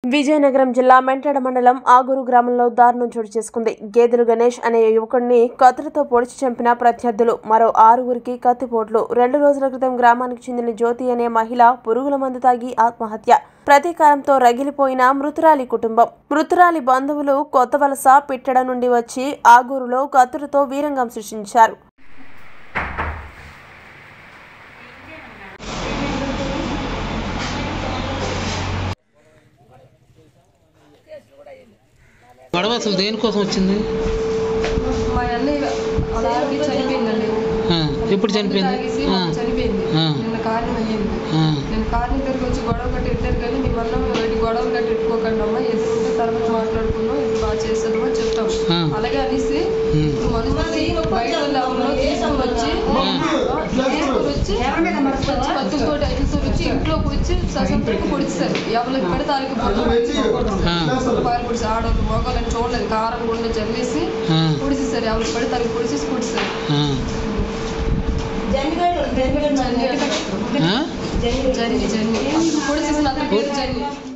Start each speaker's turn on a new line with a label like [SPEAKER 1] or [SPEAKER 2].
[SPEAKER 1] విజయనగరం జిల్లా మెంటాడ మండలం ఆగూరు గ్రామంలో దారుణం చోటు చేసుకుంది గేదెలు గణేష్ అనే యువకుడిని కత్తులతో పొడిచి చంపిన ప్రత్యర్థులు మరో ఆరుగురికి కత్తిపోట్లు రెండు రోజుల క్రితం గ్రామానికి చెందిన జ్యోతి అనే మహిళ పురుగుల మందు తాగి ఆత్మహత్య ప్రతీకారంతో రగిలిపోయిన మృతురాలి కుటుంబం మృతురాలి బంధువులు కొత్త వలస పిట్టడ నుండి వచ్చి ఆగూరులో కత్తులతో వీరంగం సృష్టించారు
[SPEAKER 2] గొడవ అసలు దేనికోసం వచ్చింది
[SPEAKER 3] మా అన్నయ్య వాళ్ళ ఆవిడ చనిపోయిందండి
[SPEAKER 2] ఆ, ఎప్పుడు చనిపోయింది
[SPEAKER 3] తాగేసి
[SPEAKER 2] ఆ,
[SPEAKER 3] చనిపోయింది
[SPEAKER 2] ఆ.
[SPEAKER 3] నిన్న కారణం అయ్యింది
[SPEAKER 2] ఆ,
[SPEAKER 3] నేను కారణం దగ్గరికి వచ్చి గొడవ కట్టి ఇద్దరు కానీ నీ వల్ల వీటి గొడవలు కట్టి ఎట్టుకోకండి అమ్మా ఎదురుంటే తర్వాత మాట్లాడుకున్నాం ఇది బాగా చేస్తాము అని చెప్తాం
[SPEAKER 2] ఆ.
[SPEAKER 3] అలాగే అనేసి
[SPEAKER 2] ఉమ్,
[SPEAKER 3] ఇప్పుడు మనుషులు బయట వాళ్ళు ఎవరో తీసుకొని వచ్చి తీసుకొని వచ్చి వచ్చి కత్తులతో ఐదుతో వచ్చి ఇంట్లోకి వచ్చి ససంతరికి పొడిస్తారు ఎవరికి పడితే వాళ్ళకి పొడిస్తారు పాలు పొడిచి ఆడవాళ్ళు మగవాళ్ళని చూడలేదు కారం గుండె చల్లేసి
[SPEAKER 2] ఆ,
[SPEAKER 3] పొడిచేస్తారు ఎవరికి పడితే వాళ్ళకి పొడిచేసి పొడిస్తారు
[SPEAKER 2] ఆ.
[SPEAKER 3] జన్ని
[SPEAKER 2] ఆ?
[SPEAKER 3] జన్ని జన్ని పొడిచేసిన అతని పేరు జన్ని